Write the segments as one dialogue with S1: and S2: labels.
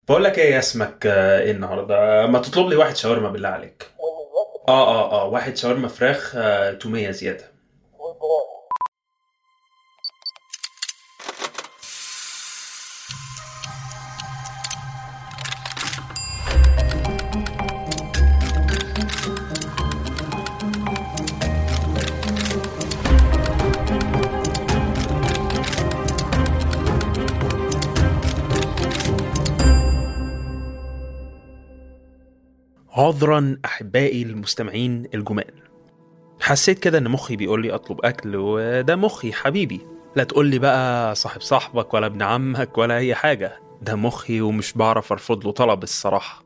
S1: بقول لك ايه يا اسمك آه، ايه النهارده ما تطلب لي واحد شاورما بالله عليك اه اه اه واحد شاورما فراخ آه، تومية زيادة عذرا احبائي المستمعين الجمال حسيت كده ان مخي بيقول لي اطلب اكل وده مخي حبيبي لا تقول لي بقى صاحب صاحبك ولا ابن عمك ولا اي حاجه ده مخي ومش بعرف ارفض له طلب الصراحه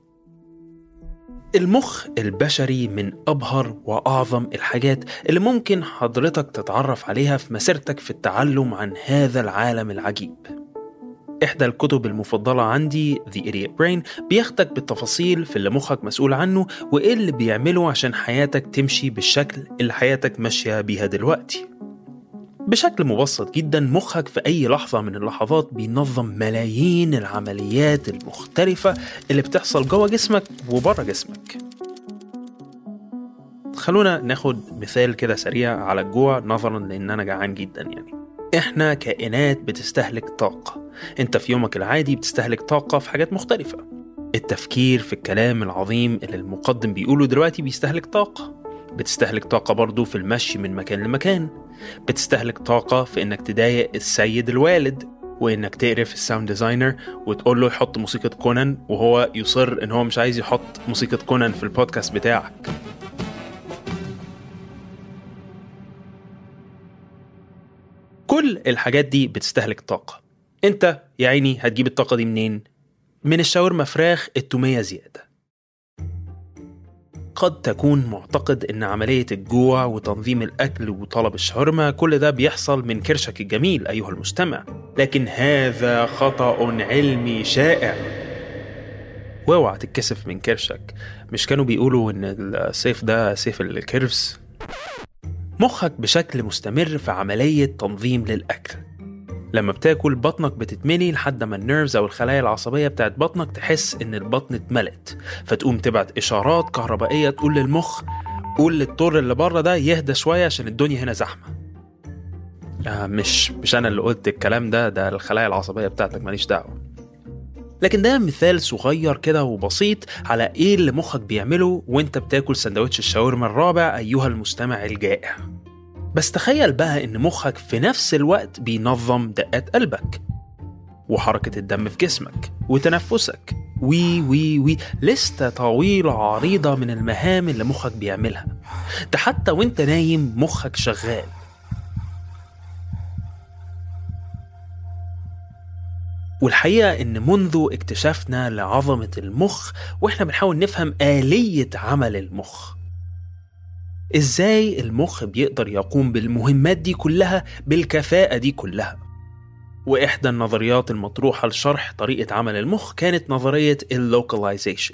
S1: المخ البشري من أبهر وأعظم الحاجات اللي ممكن حضرتك تتعرف عليها في مسيرتك في التعلم عن هذا العالم العجيب إحدى الكتب المفضلة عندي The Idiot Brain بياخدك بالتفاصيل في اللي مخك مسؤول عنه وإيه اللي بيعمله عشان حياتك تمشي بالشكل اللي حياتك ماشية بيها دلوقتي بشكل مبسط جدا مخك في أي لحظة من اللحظات بينظم ملايين العمليات المختلفة اللي بتحصل جوه جسمك وبره جسمك خلونا ناخد مثال كده سريع على الجوع نظرا لأن أنا جعان جدا يعني إحنا كائنات بتستهلك طاقة أنت في يومك العادي بتستهلك طاقة في حاجات مختلفة التفكير في الكلام العظيم اللي المقدم بيقوله دلوقتي بيستهلك طاقة بتستهلك طاقة برضو في المشي من مكان لمكان بتستهلك طاقة في إنك تضايق السيد الوالد وإنك تقرف الساوند ديزاينر وتقول له يحط موسيقى كونان وهو يصر إن هو مش عايز يحط موسيقى كونان في البودكاست بتاعك كل الحاجات دي بتستهلك طاقة انت يا عيني هتجيب الطاقة دي منين؟ من الشاورما فراخ التومية زيادة قد تكون معتقد ان عملية الجوع وتنظيم الاكل وطلب الشاورما كل ده بيحصل من كرشك الجميل ايها المستمع لكن هذا خطأ علمي شائع واوعى تتكسف من كرشك مش كانوا بيقولوا ان السيف ده سيف الكيرفز مخك بشكل مستمر في عملية تنظيم للأكل لما بتاكل بطنك بتتملي لحد ما النيرفز او الخلايا العصبيه بتاعت بطنك تحس ان البطن اتملت فتقوم تبعت اشارات كهربائيه تقول للمخ قول للطور اللي بره ده يهدى شويه عشان الدنيا هنا زحمه آه مش مش انا اللي قلت الكلام ده ده الخلايا العصبيه بتاعتك ماليش دعوه لكن ده مثال صغير كده وبسيط على ايه اللي مخك بيعمله وانت بتاكل سندوتش الشاورما الرابع ايها المستمع الجائع بس تخيل بقى إن مخك في نفس الوقت بينظم دقات قلبك وحركة الدم في جسمك وتنفسك وي وي وي لستة طويلة عريضة من المهام اللي مخك بيعملها ده حتى وانت نايم مخك شغال والحقيقة إن منذ اكتشافنا لعظمة المخ وإحنا بنحاول نفهم آلية عمل المخ ازاي المخ بيقدر يقوم بالمهمات دي كلها بالكفاءة دي كلها وإحدى النظريات المطروحة لشرح طريقة عمل المخ كانت نظرية اللوكاليزيشن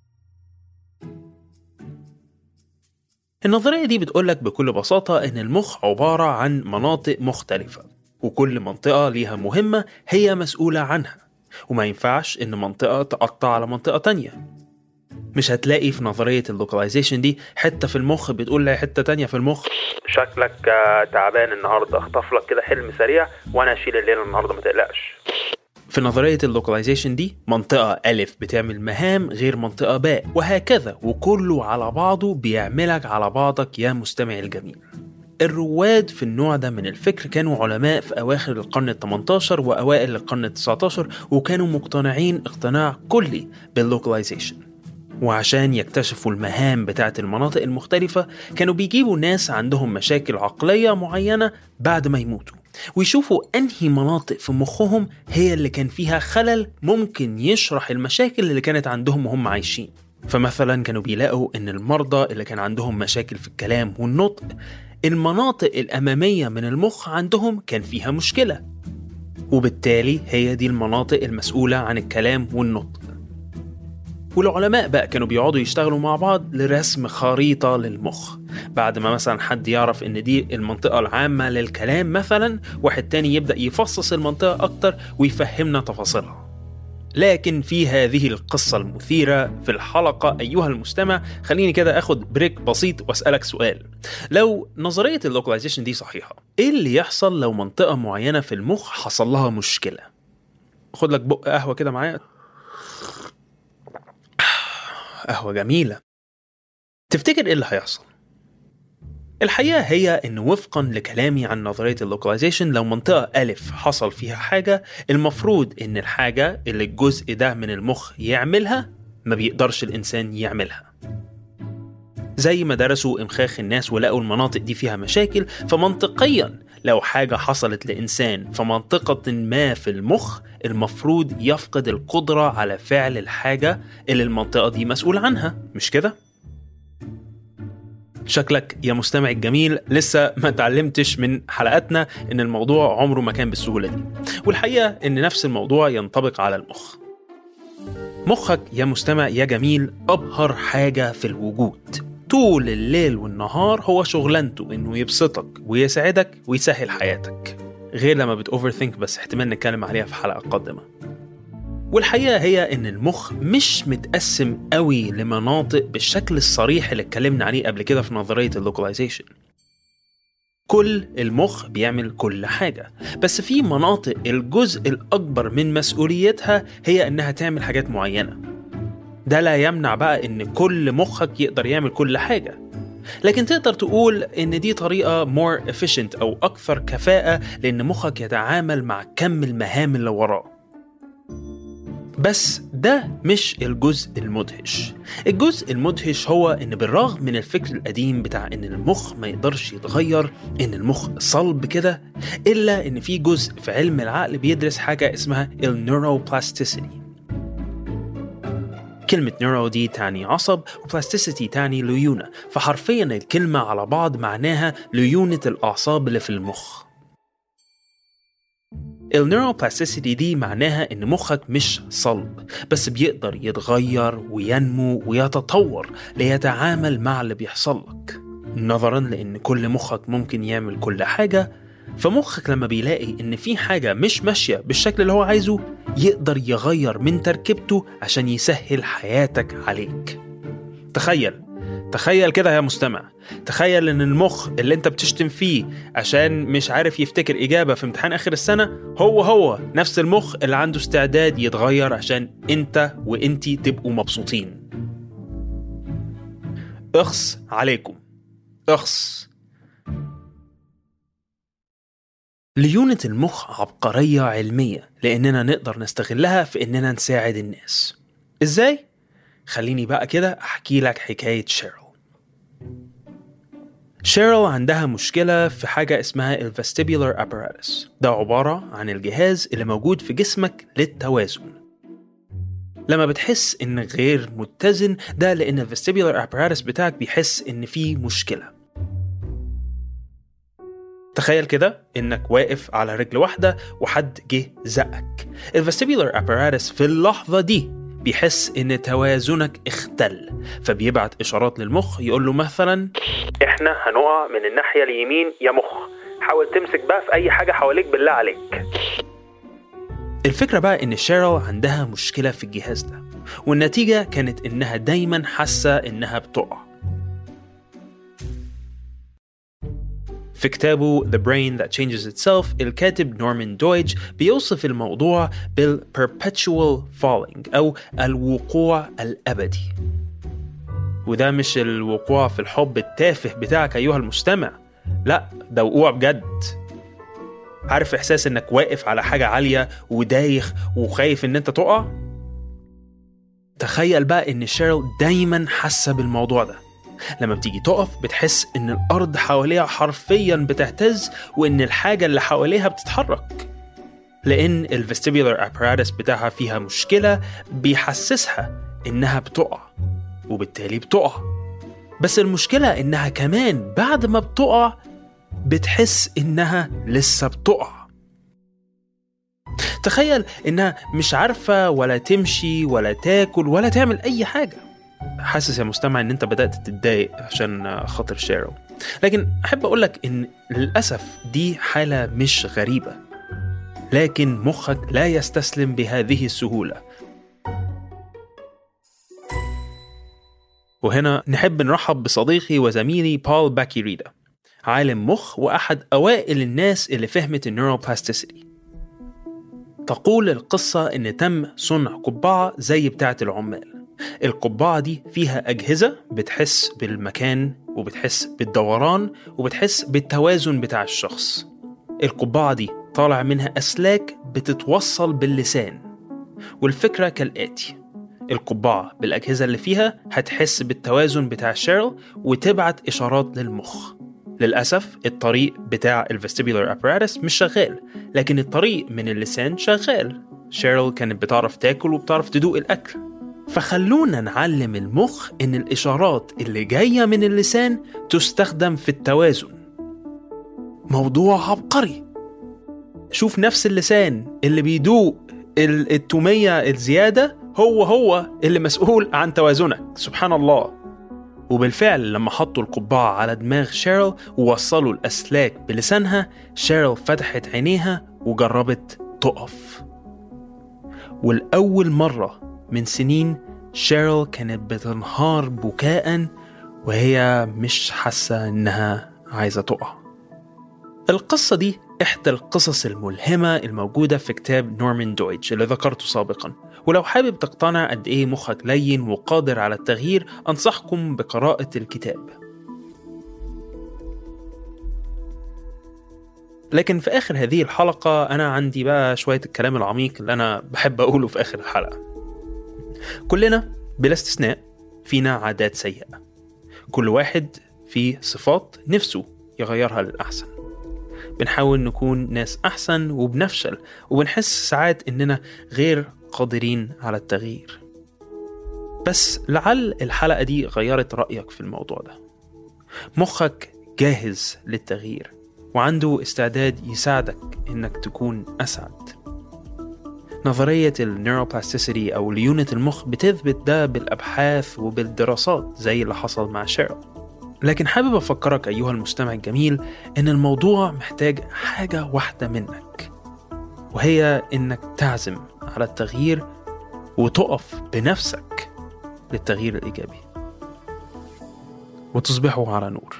S1: النظرية دي بتقولك بكل بساطة إن المخ عبارة عن مناطق مختلفة وكل منطقة ليها مهمة هي مسؤولة عنها وما ينفعش إن منطقة تقطع على منطقة تانية مش هتلاقي في نظرية اللوكاليزيشن دي حتة في المخ بتقول لي حتة تانية في المخ شكلك آه، تعبان النهاردة اخطف لك كده حلم سريع وانا اشيل الليلة النهاردة ما تقلقش في نظرية اللوكاليزيشن دي منطقة ألف بتعمل مهام غير منطقة باء وهكذا وكله على بعضه بيعملك على بعضك يا مستمع الجميل الرواد في النوع ده من الفكر كانوا علماء في أواخر القرن ال 18 وأوائل القرن ال 19 وكانوا مقتنعين اقتناع كلي باللوكاليزيشن وعشان يكتشفوا المهام بتاعت المناطق المختلفة كانوا بيجيبوا ناس عندهم مشاكل عقلية معينة بعد ما يموتوا ويشوفوا أنهي مناطق في مخهم هي اللي كان فيها خلل ممكن يشرح المشاكل اللي كانت عندهم وهم عايشين فمثلا كانوا بيلاقوا ان المرضى اللي كان عندهم مشاكل في الكلام والنطق المناطق الاماميه من المخ عندهم كان فيها مشكله وبالتالي هي دي المناطق المسؤوله عن الكلام والنطق والعلماء بقى كانوا بيقعدوا يشتغلوا مع بعض لرسم خريطة للمخ بعد ما مثلا حد يعرف ان دي المنطقة العامة للكلام مثلا واحد تاني يبدأ يفصص المنطقة أكتر ويفهمنا تفاصيلها لكن في هذه القصة المثيرة في الحلقة أيها المستمع خليني كده أخد بريك بسيط وأسألك سؤال لو نظرية اللوكاليزيشن دي صحيحة إيه اللي يحصل لو منطقة معينة في المخ حصل لها مشكلة خد لك بق قهوة كده معايا قهوة جميلة تفتكر إيه اللي هيحصل الحقيقة هي إن وفقا لكلامي عن نظرية اللوكاليزيشن لو منطقة ألف حصل فيها حاجة المفروض إن الحاجة اللي الجزء ده من المخ يعملها ما بيقدرش الإنسان يعملها زي ما درسوا إمخاخ الناس ولقوا المناطق دي فيها مشاكل فمنطقيا لو حاجة حصلت لإنسان في منطقة ما في المخ المفروض يفقد القدرة على فعل الحاجة اللي المنطقة دي مسؤول عنها مش كده؟ شكلك يا مستمع الجميل لسه ما اتعلمتش من حلقاتنا ان الموضوع عمره ما كان بالسهوله دي والحقيقه ان نفس الموضوع ينطبق على المخ مخك يا مستمع يا جميل ابهر حاجه في الوجود طول الليل والنهار هو شغلانته انه يبسطك ويسعدك ويسهل حياتك غير لما بتوفر ثينك بس احتمال نتكلم عليها في حلقه قادمه والحقيقة هي إن المخ مش متقسم قوي لمناطق بالشكل الصريح اللي اتكلمنا عليه قبل كده في نظرية اللوكاليزيشن كل المخ بيعمل كل حاجة بس في مناطق الجزء الأكبر من مسؤوليتها هي إنها تعمل حاجات معينة ده لا يمنع بقى إن كل مخك يقدر يعمل كل حاجة لكن تقدر تقول إن دي طريقة more efficient أو أكثر كفاءة لأن مخك يتعامل مع كم المهام اللي وراه بس ده مش الجزء المدهش الجزء المدهش هو ان بالرغم من الفكر القديم بتاع ان المخ ما يقدرش يتغير ان المخ صلب كده الا ان في جزء في علم العقل بيدرس حاجه اسمها النيوروبلاستيسيتي كلمة نيورو دي تعني عصب وبلاستيسيتي تعني ليونة فحرفيا الكلمة على بعض معناها ليونة الأعصاب اللي في المخ النيوروبلاستيسيتي دي معناها ان مخك مش صلب بس بيقدر يتغير وينمو ويتطور ليتعامل مع اللي بيحصل لك نظرا لان كل مخك ممكن يعمل كل حاجة فمخك لما بيلاقي ان في حاجة مش ماشية بالشكل اللي هو عايزه يقدر يغير من تركيبته عشان يسهل حياتك عليك تخيل تخيل كده يا مستمع تخيل ان المخ اللي انت بتشتم فيه عشان مش عارف يفتكر اجابه في امتحان اخر السنه هو هو نفس المخ اللي عنده استعداد يتغير عشان انت وانتي تبقوا مبسوطين اخص عليكم اخص ليونة المخ عبقرية علمية لأننا نقدر نستغلها في إننا نساعد الناس إزاي؟ خليني بقى كده أحكي لك حكاية شيرل شيرل عندها مشكلة في حاجة اسمها الفستيبولار apparatus ده عبارة عن الجهاز اللي موجود في جسمك للتوازن لما بتحس إن غير متزن ده لأن الفستيبولار apparatus بتاعك بيحس إن في مشكلة تخيل كده إنك واقف على رجل واحدة وحد جه زقك الفستيبولار apparatus في اللحظة دي بيحس ان توازنك اختل فبيبعت اشارات للمخ يقول له مثلا احنا هنقع من الناحيه اليمين يا مخ حاول تمسك بقى في اي حاجه حواليك بالله عليك الفكرة بقى إن شيرل عندها مشكلة في الجهاز ده والنتيجة كانت إنها دايما حاسة إنها بتقع في كتابه The Brain That Changes Itself الكاتب نورمان دويتش بيوصف الموضوع بال perpetual falling أو الوقوع الأبدي وده مش الوقوع في الحب التافه بتاعك أيها المستمع لا ده وقوع بجد عارف إحساس إنك واقف على حاجة عالية ودايخ وخايف إن أنت تقع؟ تخيل بقى إن شيرل دايما حاسة بالموضوع ده لما بتيجي تقف بتحس ان الارض حواليها حرفيا بتهتز وان الحاجه اللي حواليها بتتحرك لان الفستيبولار apparatus بتاعها فيها مشكله بيحسسها انها بتقع وبالتالي بتقع بس المشكله انها كمان بعد ما بتقع بتحس انها لسه بتقع تخيل انها مش عارفه ولا تمشي ولا تاكل ولا تعمل اي حاجه حاسس يا مستمع ان انت بدات تتضايق عشان خاطر شيرل لكن احب اقول لك ان للاسف دي حاله مش غريبه لكن مخك لا يستسلم بهذه السهوله وهنا نحب نرحب بصديقي وزميلي بول باكيريدا عالم مخ وأحد أوائل الناس اللي فهمت النيوروبلاستيسيتي تقول القصة إن تم صنع قبعة زي بتاعة العمال القبعة دي فيها أجهزة بتحس بالمكان وبتحس بالدوران وبتحس بالتوازن بتاع الشخص القبعة دي طالع منها أسلاك بتتوصل باللسان والفكرة كالآتي القبعة بالأجهزة اللي فيها هتحس بالتوازن بتاع شيرل وتبعت إشارات للمخ للأسف الطريق بتاع الفستيبولار apparatus مش شغال لكن الطريق من اللسان شغال شيرل كانت بتعرف تاكل وبتعرف تدوق الأكل فخلونا نعلم المخ إن الإشارات اللي جاية من اللسان تستخدم في التوازن موضوع عبقري شوف نفس اللسان اللي بيدوق التومية الزيادة هو هو اللي مسؤول عن توازنك سبحان الله وبالفعل لما حطوا القبعة على دماغ شيرل ووصلوا الأسلاك بلسانها شيرل فتحت عينيها وجربت تقف والأول مرة من سنين شيرل كانت بتنهار بكاء وهي مش حاسة إنها عايزة تقع القصة دي إحدى القصص الملهمة الموجودة في كتاب نورمان دويتش اللي ذكرته سابقا ولو حابب تقتنع قد إيه مخك لين وقادر على التغيير أنصحكم بقراءة الكتاب لكن في آخر هذه الحلقة أنا عندي بقى شوية الكلام العميق اللي أنا بحب أقوله في آخر الحلقة كلنا بلا استثناء فينا عادات سيئة كل واحد فيه صفات نفسه يغيرها للأحسن بنحاول نكون ناس أحسن وبنفشل وبنحس ساعات إننا غير قادرين على التغيير بس لعل الحلقة دي غيرت رأيك في الموضوع ده مخك جاهز للتغيير وعنده استعداد يساعدك إنك تكون أسعد نظرية النيوروبلاستيسيتي أو ليونة المخ بتثبت ده بالأبحاث وبالدراسات زي اللي حصل مع شيرل لكن حابب أفكرك أيها المستمع الجميل إن الموضوع محتاج حاجة واحدة منك وهي إنك تعزم على التغيير وتقف بنفسك للتغيير الإيجابي وتصبحوا على نور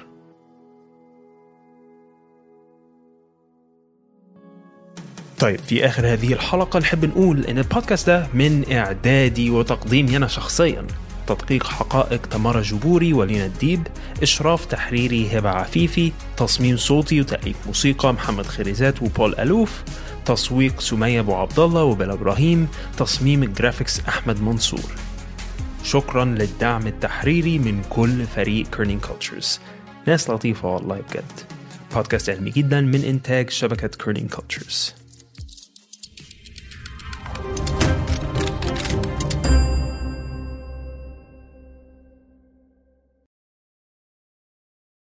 S1: طيب في آخر هذه الحلقة نحب نقول إن البودكاست ده من إعدادي وتقديمي أنا شخصيا تدقيق حقائق تمارا جبوري ولينا الديب إشراف تحريري هبة عفيفي تصميم صوتي وتأليف موسيقى محمد خريزات وبول ألوف تسويق سمية أبو عبد الله وبلا إبراهيم تصميم الجرافيكس أحمد منصور شكرا للدعم التحريري من كل فريق كيرنينج كولتشرز ناس لطيفة والله بجد بودكاست علمي جدا من إنتاج شبكة كيرنينج كولتشرز